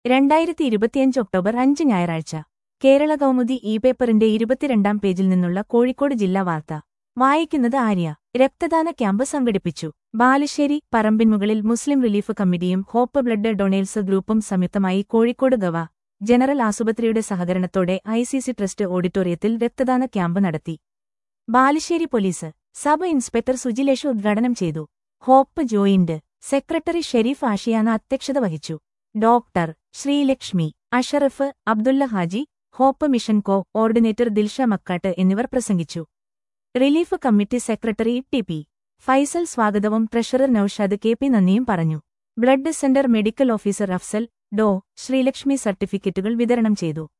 രണ്ടായിരത്തി ഇരുപത്തിയഞ്ച് ഒക്ടോബർ അഞ്ച് ഞായറാഴ്ച കേരള കൗമുദി ഇ പേപ്പറിന്റെ ഇരുപത്തിരണ്ടാം പേജിൽ നിന്നുള്ള കോഴിക്കോട് ജില്ലാ വാർത്ത വായിക്കുന്നത് ആര്യ രക്തദാന ക്യാമ്പ് സംഘടിപ്പിച്ചു ബാലുശ്ശേരി പറമ്പിൻമുകളിൽ മുസ്ലിം റിലീഫ് കമ്മിറ്റിയും ഹോപ്പ് ബ്ലഡ് ഡൊണേഴ്സ് ഗ്രൂപ്പും സംയുക്തമായി കോഴിക്കോട് ഗവ ജനറൽ ആശുപത്രിയുടെ സഹകരണത്തോടെ ഐസിസി ട്രസ്റ്റ് ഓഡിറ്റോറിയത്തിൽ രക്തദാന ക്യാമ്പ് നടത്തി Balussery police sub inspector Sujilesh ഉദ്ഘാടനം ചെയ്തു Hope joint secretary Shareef Ashiyana അധ്യക്ഷത വഹിച്ചു doctor Sreelakshmi Ashraf Abdulla Haji Hope mission coordinator Dilsha Makkattu എന്നിവർ പ്രസംഗിച്ചു relief committee secretary T P Faisal സ്വാഗതവും ട്രഷറർ നൌഷാദ് കെ പി നന്ദിയും പറഞ്ഞു blood centre medical officer Afsal Dr Sreelakshmi സർട്ടിഫിക്കറ്റുകൾ വിതരണം ചെയ്തു